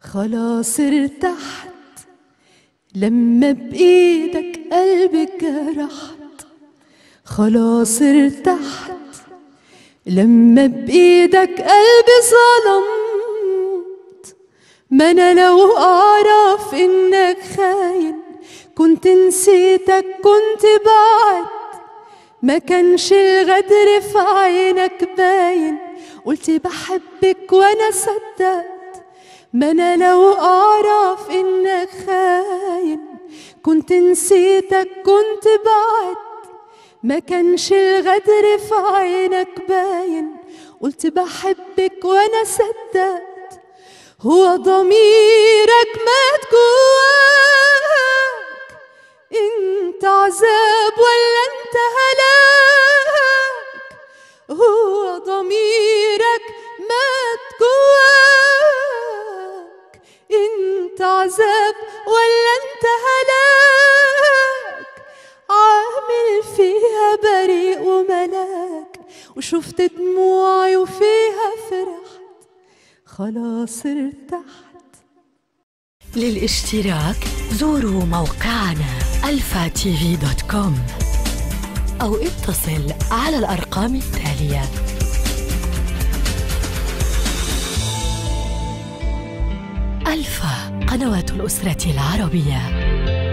خلاص ارتحت لما بإيدك قلبي جرحت خلاص ارتحت لما بإيدك قلبي ظلمت ما أنا لو أعرف إنك خاين كنت نسيتك كنت بعد ما كانش الغدر في عينك باين قلت بحبك وانا صدقت ما انا لو اعرف انك خاين كنت نسيتك كنت بعد ما كانش الغدر في عينك باين قلت بحبك وانا صدقت هو ضميرك مات جواك انت عذاب ولا انت هلاك هو ضميرك مات جواك انت عذاب ولا انت هلاك عامل فيها بريء وملاك وشفت دموعي وفيها فرحت خلاص ارتحت للاشتراك زوروا موقعنا الفا تي في دوت كوم أو اتصل على الأرقام التالية ألفا قنوات الأسرة العربية